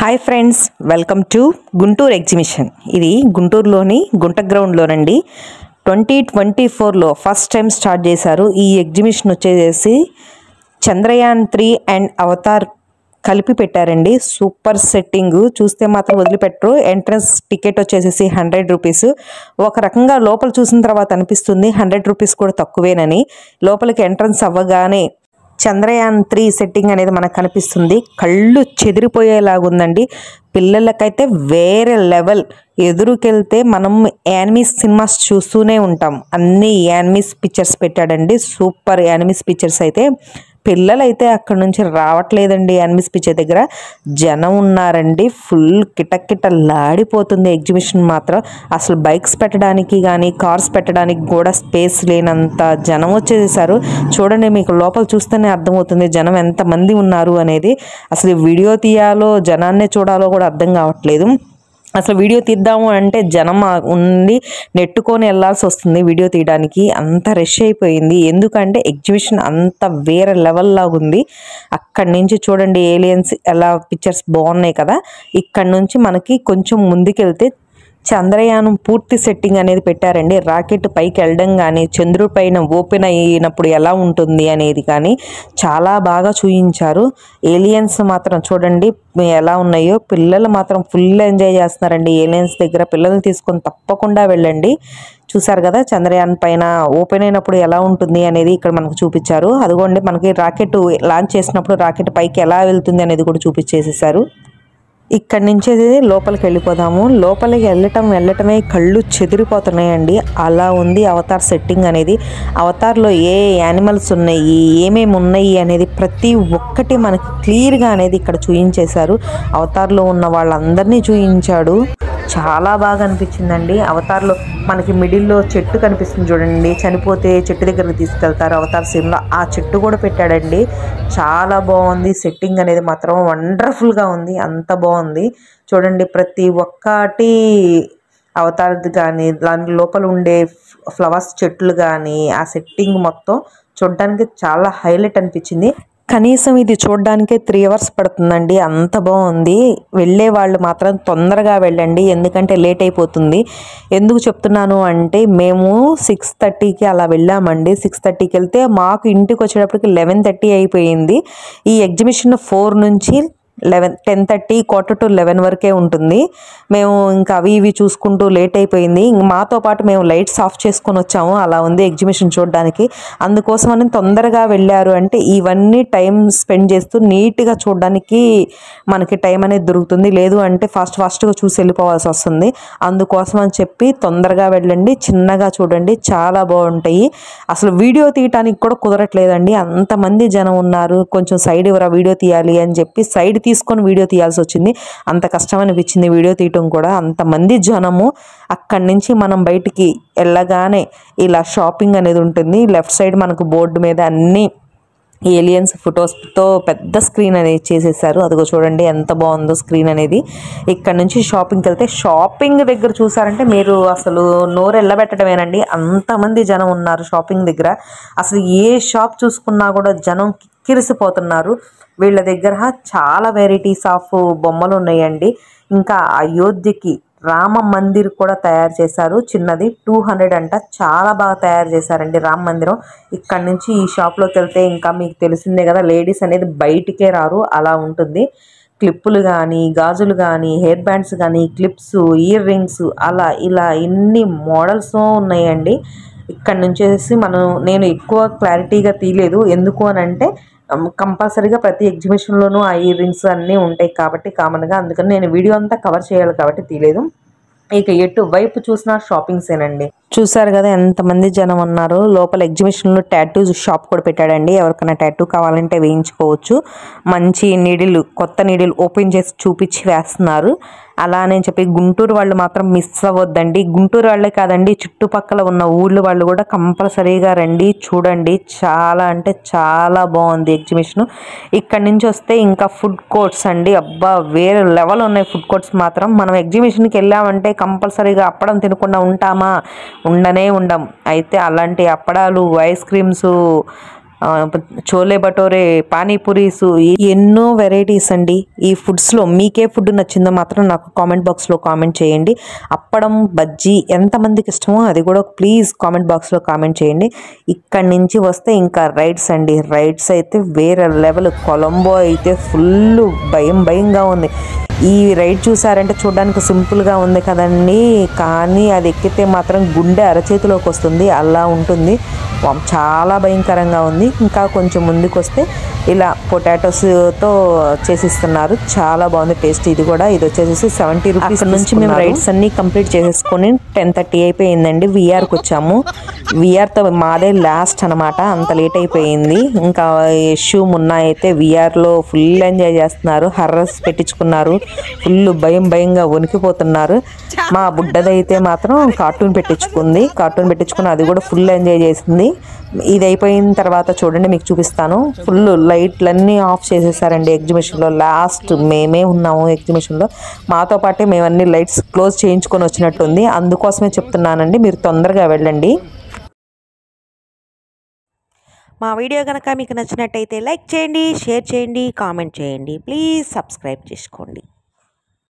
hi friends welcome to Guntur exhibition ఇది గుంటూరులోని గుంట గ్రౌండ్లోనండి ట్వంటీ ట్వంటీ ఫోర్లో ఫస్ట్ టైం స్టార్ట్ చేశారు ఈ ఎగ్జిబిషన్ వచ్చేసి చంద్రయాన్ త్రీ అండ్ అవతార్ కలిపి పెట్టారండి సూపర్ సెట్టింగ్ చూస్తే మాత్రం వదిలిపెట్టరు ఎంట్రన్స్ టికెట్ వచ్చేసేసి హండ్రెడ్ రూపీస్ ఒక రకంగా లోపల చూసిన తర్వాత అనిపిస్తుంది హండ్రెడ్ రూపీస్ కూడా తక్కువేనని లోపలికి ఎంట్రన్స్ అవ్వగానే చంద్రయాన్ త్రీ సెట్టింగ్ అనేది మనకు కనిపిస్తుంది కళ్ళు చెదిరిపోయేలాగుందండి పిల్లలకైతే వేరే లెవెల్ ఎదురుకెళ్తే మనం యానిమీస్ సినిమాస్ చూస్తూనే ఉంటాం అన్ని యానిమీస్ పిక్చర్స్ పెట్టాడండి సూపర్ యానిమీస్ పిక్చర్స్ అయితే పిల్లలైతే అక్కడ నుంచి రావట్లేదండి యానిమీస్ పిక్చర్ దగ్గర జనం ఉన్నారండి ఫుల్ కిటకిటలాడిపోతుంది ఎగ్జిబిషన్ మాత్రం అసలు బైక్స్ పెట్టడానికి కానీ కార్స్ పెట్టడానికి కూడా స్పేస్ లేనంత జనం వచ్చేసారు చూడండి మీకు లోపల చూస్తేనే అర్థమవుతుంది జనం ఎంతమంది ఉన్నారు అనేది అసలు ఈ వీడియో తీయాలో జనాన్నే చూడాలో కూడా అర్థం కావట్లేదు అసలు వీడియో తీద్దాము అంటే జనం ఆ- ఉండి నెట్టుకొని వెళ్ళాల్సి వస్తుంది వీడియో తీయడానికి అంత రష్ అయిపోయింది ఎందుకంటే ఎగ్జిబిషన్ అంత వేరే లెవెల్ లాగా ఉంది అక్కడి నుంచి చూడండి ఏలియన్స్ ఎలా పిక్చర్స్ బాగున్నాయి కదా ఇక్కడ నుంచి మనకి కొంచెం ముందుకెళ్తే చంద్రయానం పూర్తి సెట్టింగ్ అనేది పెట్టారండి రాకెట్ పైకి వెళ్ళడం కానీ చంద్రుడి పైన ఓపెన్ అయినప్పుడు ఎలా ఉంటుంది అనేది కానీ చాలా బాగా చూపించారు ఏలియన్స్ మాత్రం చూడండి ఎలా ఉన్నాయో పిల్లలు మాత్రం ఫుల్ ఎంజాయ్ చేస్తున్నారండి ఏలియన్స్ దగ్గర పిల్లల్ని తీసుకొని తప్పకుండా వెళ్ళండి చూసారు కదా చంద్రయాన్ పైన ఓపెన్ అయినప్పుడు ఎలా ఉంటుంది అనేది ఇక్కడ మనకు చూపించారు అదిగోండి మనకి రాకెట్ లాంచ్ చేసినప్పుడు రాకెట్ పైకి ఎలా వెళ్తుంది అనేది కూడా చూపించేసేసారు ఇక్కడి నుంచి లోపలికి వెళ్ళిపోదాము లోపలికి వెళ్ళటం వెళ్ళటమే కళ్ళు చెదిరిపోతున్నాయండి అలా ఉంది అవతార్ సెట్టింగ్ అనేది అవతార్లో ఏ యానిమల్స్ ఉన్నాయి ఏమేమి ఉన్నాయి అనేది ప్రతి ఒక్కటి మనకి క్లియర్గా అనేది ఇక్కడ చూయించేశారు అవతార్లో ఉన్న వాళ్ళందరినీ చూయించాడు చాలా బాగా అనిపించిందండి అవతార్లో మనకి మిడిల్లో చెట్టు కనిపిస్తుంది చూడండి చనిపోతే చెట్టు దగ్గరికి తీసుకెళ్తారు అవతార్ సీన్లో ఆ చెట్టు కూడా పెట్టాడండి చాలా బాగుంది సెట్టింగ్ అనేది మాత్రం వండర్ఫుల్గా ఉంది అంత బాగుంది చూడండి ప్రతి ఒక్కటి అవతారది కానీ దాని లోపల ఉండే ఫ్లవర్స్ చెట్లు కానీ ఆ సెట్టింగ్ మొత్తం చూడడానికి చాలా హైలైట్ అనిపించింది కనీసం ఇది చూడడానికే త్రీ అవర్స్ పడుతుందండి అంత బాగుంది వెళ్ళే వాళ్ళు మాత్రం తొందరగా వెళ్ళండి ఎందుకంటే లేట్ అయిపోతుంది ఎందుకు చెప్తున్నాను అంటే మేము సిక్స్ థర్టీకి అలా వెళ్ళామండి సిక్స్ థర్టీకి వెళ్తే మాకు ఇంటికి వచ్చేటప్పటికి లెవెన్ థర్టీ అయిపోయింది ఈ ఎగ్జిబిషన్ ఫోర్ నుంచి eleven ten thirty quarter to eleven వరకే ఉంటుంది మేము ఇంకా అవి ఇవి చూసుకుంటూ లేట్ అయిపోయింది ఇంక మాతో పాటు మేము లైట్స్ ఆఫ్ చేసుకొని వచ్చాము అలా ఉంది ఎగ్జిబిషన్ చూడడానికి అందుకోసమని తొందరగా వెళ్ళారు అంటే ఇవన్నీ టైం స్పెండ్ చేస్తూ నీట్గా చూడడానికి మనకి టైం అనేది దొరుకుతుంది లేదు అంటే ఫాస్ట్ ఫాస్ట్గా చూసి వెళ్ళిపోవాల్సి వస్తుంది అందుకోసం అని చెప్పి తొందరగా వెళ్ళండి చిన్నగా చూడండి చాలా బాగుంటాయి అసలు వీడియో తీయటానికి కూడా కుదరట్లేదండి అంతమంది జనం ఉన్నారు కొంచెం సైడ్ ఎవరా వీడియో తీయాలి అని చెప్పి సైడ్ తీసుకొని వీడియో తీయాల్సి వచ్చింది అంత కష్టం అనిపించింది వీడియో తీయటం కూడా అంతమంది జనము అక్కడి నుంచి మనం బయటికి వెళ్ళగానే ఇలా షాపింగ్ అనేది ఉంటుంది లెఫ్ట్ సైడ్ మనకు బోర్డు మీద అన్నీ ఏలియన్స్ ఫొటోస్తో పెద్ద స్క్రీన్ అనేది చేసేసారు అదిగో చూడండి ఎంత బాగుందో స్క్రీన్ అనేది ఇక్కడ నుంచి షాపింగ్కి వెళ్తే షాపింగ్ దగ్గర చూసారంటే మీరు అసలు నోరు ఎల్లబెట్టడమేనండి అంతమంది జనం ఉన్నారు షాపింగ్ దగ్గర అసలు ఏ షాప్ చూసుకున్నా కూడా జనం కిక్కిరిసిపోతున్నారు వీళ్ళ దగ్గర చాలా వెరైటీస్ ఆఫ్ బొమ్మలు ఉన్నాయండి ఇంకా అయోధ్యకి రామ మందిర్ కూడా తయారు చేశారు చిన్నది టూ హండ్రెడ్ అంట చాలా బాగా తయారు చేశారండి రామ మందిరం ఇక్కడ నుంచి ఈ షాప్లోకి వెళ్తే ఇంకా మీకు తెలిసిందే కదా లేడీస్ అనేది బయటికే రారు అలా ఉంటుంది క్లిప్పులు కానీ గాజులు కానీ హెయిర్ బ్యాండ్స్ కానీ క్లిప్స్ ఇయర్ రింగ్స్ అలా ఇలా ఎన్ని మోడల్స్ ఉన్నాయండి ఇక్కడ నుంచేసి మనం నేను ఎక్కువ క్లారిటీగా తీయలేదు ఎందుకు అని అంటే కంపల్సరీగా ప్రతి ఎగ్జిబిషన్లోనూ ఆ ఇయర్ రింగ్స్ అన్నీ ఉంటాయి కాబట్టి కామన్గా అందుకని నేను వీడియో అంతా కవర్ చేయాలి కాబట్టి తీయలేదు ఇక ఎటు వైపు చూసినా షాపింగ్సేనండి చూసారు కదా ఎంతమంది జనం ఉన్నారు లోపల ఎగ్జిబిషన్లో టాటూ షాప్ కూడా పెట్టాడండి ఎవరికైనా టాటూ కావాలంటే వేయించుకోవచ్చు మంచి నీడిలు కొత్త నీడిలు ఓపెన్ చేసి చూపించి వేస్తున్నారు అలా అని చెప్పి గుంటూరు వాళ్ళు మాత్రం మిస్ అవ్వద్దండి గుంటూరు వాళ్ళే కాదండి చుట్టుపక్కల ఉన్న ఊళ్ళో వాళ్ళు కూడా కంపల్సరీగా రండి చూడండి చాలా అంటే చాలా బాగుంది ఎగ్జిబిషన్ ఇక్కడ నుంచి వస్తే ఇంకా ఫుడ్ కోర్ట్స్ అండి అబ్బా వేరే లెవెల్ ఉన్నాయి ఫుడ్ కోర్ట్స్ మాత్రం మనం ఎగ్జిబిషన్కి వెళ్ళామంటే కంపల్సరీగా అప్పడం తినకుండా ఉంటామా ఉండనే ఉండం అయితే అలాంటి అప్పడాలు ఐస్ క్రీమ్స్ ఆ, చోలే భటోరే పానీపూరీస్ ఎన్నో వెరైటీస్ అండి ఈ ఫుడ్స్లో మీకే ఫుడ్ నచ్చిందో మాత్రం నాకు కామెంట్ బాక్స్లో కామెంట్ చేయండి అప్పడం బజ్జీ ఎంతమందికి ఇష్టమో అది కూడా ప్లీజ్ కామెంట్ బాక్స్లో కామెంట్ చేయండి ఇక్కడి నుంచి వస్తే ఇంకా రైడ్స్ అండి రైడ్స్ అయితే వేరే లెవెల్ కొలంబో అయితే ఫుల్ భయం భయంగా ఉంది ఈ రైడ్ చూసారంటే చూడడానికి సింపుల్గా ఉంది కదండి కానీ అది ఎక్కితే మాత్రం గుండె అరచేతిలోకి వస్తుంది అలా ఉంటుంది వామ్, చాలా భయంకరంగా ఉంది ఇంకా కొంచెం ముందుకు వస్తే ఇలా పొటాటోస్తో చేసిస్తున్నారు చాలా బాగుంది టేస్ట్ ఇది కూడా ఇది వచ్చేసి సెవెంటీ రూపీస్ నుంచి మేము రైడ్స్ అన్ని కంప్లీట్ చేసేసుకొని టెన్ థర్టీ అయిపోయిందండి విఆర్కి వచ్చాము విఆర్తో మాదే లాస్ట్ అనమాట అంత లేట్ అయిపోయింది ఇంకా యశు మున్న అయితే విఆర్లో ఫుల్ ఎంజాయ్ చేస్తున్నారు హర్రస్ పెట్టించుకున్నారు ఫుల్ భయం భయంగా వణికిపోతున్నారు మా బుడ్డదైతే మాత్రం కార్టూన్ పెట్టించుకుంది కార్టూన్ పెట్టించుకుని అది కూడా ఫుల్ ఎంజాయ్ చేసింది ఇది అయిపోయిన తర్వాత చూడండి మీకు చూపిస్తాను ఫుల్ లైట్లన్నీ ఆఫ్ చేసేసారండి ఎగ్జిబిషన్లో లాస్ట్ మేమే ఉన్నాము ఎగ్జిబిషన్లో మాతో పాటే మేము అన్ని లైట్స్ క్లోజ్ చేయించుకొని వచ్చినట్టుంది అందుకోసమే చెప్తున్నానండి మీరు తొందరగా వెళ్ళండి మా వీడియో కనుక మీకు నచ్చినట్టయితే లైక్ చేయండి షేర్ చేయండి కామెంట్ చేయండి ప్లీజ్ సబ్స్క్రైబ్ చేసుకోండి